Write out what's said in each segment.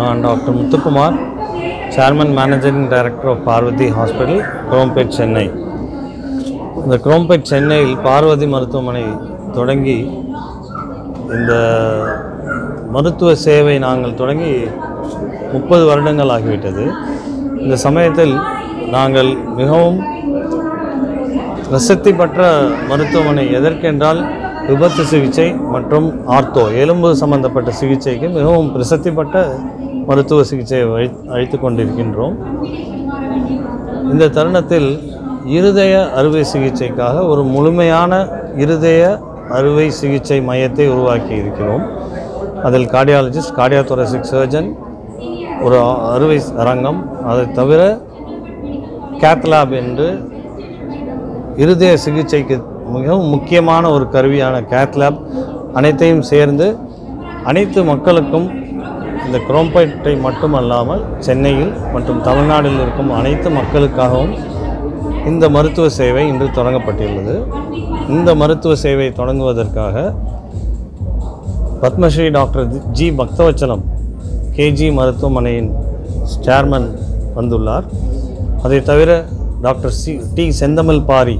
நான் doctor Muthukumar chairman managing director of Parvathi hospital Chromepet Chennai இந்த குரோம்பேட் சென்னையில் பார்வதி மருத்துவமனை தொடங்கி இந்த மருத்துவ சேவை நாங்கள் தொடங்கி முப்பது வருடங்கள் ஆகிவிட்டது இந்த சமயத்தில் நாங்கள் மிகவும் பிரசித்தி பெற்ற மருத்துவமனை எதற்கென்றால் விபத்து சிகிச்சை மற்றும் ஆர்த்தோ எலும்பு சம்பந்தப்பட்ட சிகிச்சைக்கு மிகவும் பிரசித்தி பெற்ற மருத்துவ சிகிச்சையை அழி அழைத்து கொண்டிருக்கின்றோம் இந்த தருணத்தில் இருதய அறுவை சிகிச்சைக்காக ஒரு முழுமையான இருதய அறுவை சிகிச்சை மையத்தை உருவாக்கி இருக்கிறோம் அதில் கார்டியாலஜிஸ்ட் கார்டியோதொரசிக் சர்ஜன் ஒரு அறுவை அரங்கம் அதை தவிர கேத்லாப் என்று இருதய சிகிச்சைக்கு மிகவும் முக்கியமான ஒரு கருவியான கேத்லாப் அனைத்தையும் சேர்ந்து அனைத்து மக்களுக்கும் இந்த குரோம்பேட்டை மட்டுமல்லாமல் சென்னையில் மற்றும் தமிழ்நாட்டில் இருக்கும் அனைத்து மக்களுக்காகவும் இந்த மருத்துவ சேவை இன்று தொடங்கப்பட்டுள்ளது இந்த மருத்துவ சேவை தொடங்குவதற்காக Padmashri doctor G Bakthavatsalam KG மருத்துவமனையின் சேர்மன் வந்துள்ளார் அதை தவிர டாக்டர் சி டி செந்தமிழ் பாரி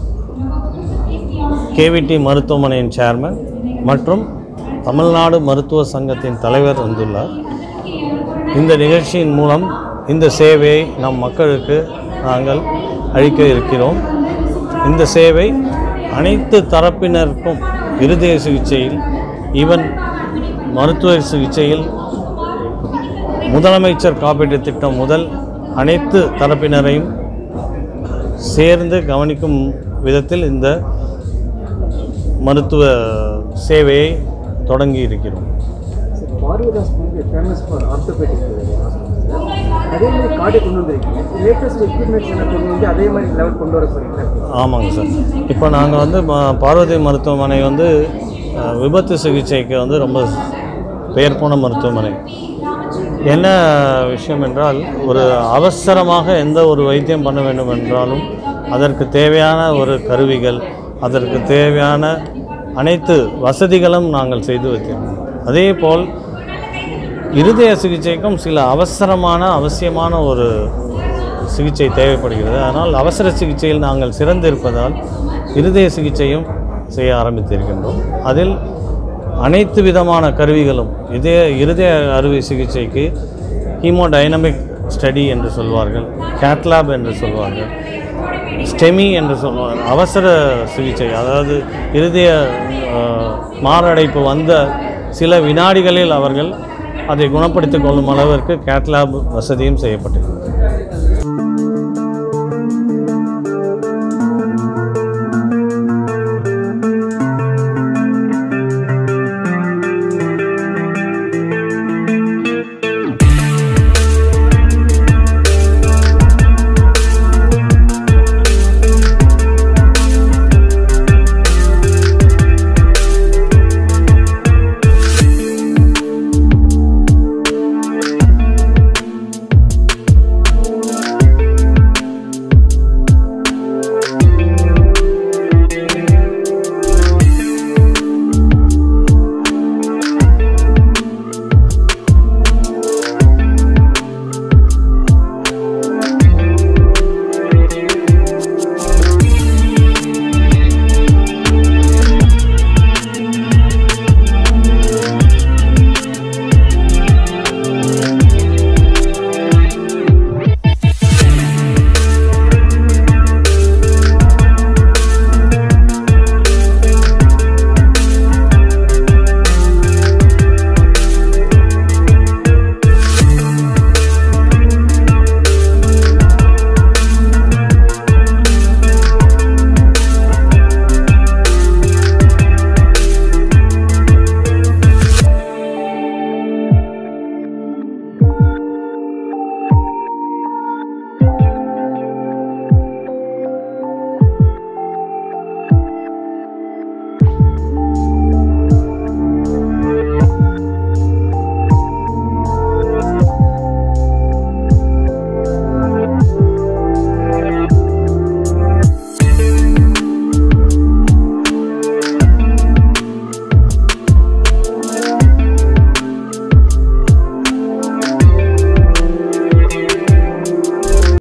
கேவிடி மருத்துவமனையின் சேர்மன் மற்றும் தமிழ்நாடு மருத்துவ சங்கத்தின் தலைவர் வந்துள்ளார் இந்த நிகழ்ச்சியின் மூலம் இந்த சேவையை நம் மக்களுக்கு நாங்கள் அளிக்க இருக்கிறோம் இந்த சேவை அனைத்து தரப்பினருக்கும் இருதய சிகிச்சையில் ஈவன் மருத்துவ சிகிச்சையில் முதலமைச்சர் காப்பீட்டு திட்டம் முதல் அனைத்து தரப்பினரையும் சேர்ந்து கவனிக்கும் விதத்தில் இந்த மருத்துவ சேவையை தொடங்கி இருக்கிறோம் Parvathi hospital famous for orthopaedic அதே மாதிரி கார்டை கொண்டு வந்திருக்கீங்க லேட்டஸ்ட் எக்யூப்மெண்ட்ஸ் எல்லாம் கொண்டு வந்து அதே மாதிரி லெவல் கொண்டு வர போறீங்களா ஆமாங்க சார் இப்போ நாங்கள் வந்து ம- பார்வதி மருத்துவமனை வந்து அஹ், விபத்து சிகிச்சைக்கு வந்து ரொம்ப பெயர் போன மருத்துவமனை என்ன விஷயம் என்றால் ஒரு அவசரமாக எந்த ஒரு வைத்தியம் பண்ண வேண்டும் என்றாலும் அதற்கு தேவையான ஒரு கருவிகள் அதற்கு தேவையான அனைத்து வசதிகளும் நாங்கள் செய்து வைத்திருக்கோம் அதே போல் இருதய சிகிச்சைக்கும் சில அவசரமான அவசியமான ஒரு சிகிச்சை தேவைப்படுகிறது அதனால் அவசர சிகிச்சையில் நாங்கள் சிறந்திருப்பதால் இருதய சிகிச்சையும் செய்ய ஆரம்பித்திருக்கின்றோம் அதில் அனைத்து விதமான கருவிகளும் இதய இருதய அறுவை சிகிச்சைக்கு ஹீமோடைனமிக் ஸ்டடி என்று சொல்வார்கள் கேட்லாப் என்று சொல்வார்கள் ஸ்டெமி என்று சொல்வார்கள் அவசர சிகிச்சை அதாவது இருதய அஹ், மாரடைப்பு வந்த சில வினாடிகளில் அவர்கள் அதை குணப்படுத்திக் கொள்ளும் அளவிற்கு கேட்லாப் வசதியும் செய்யப்பட்டிருக்கிறது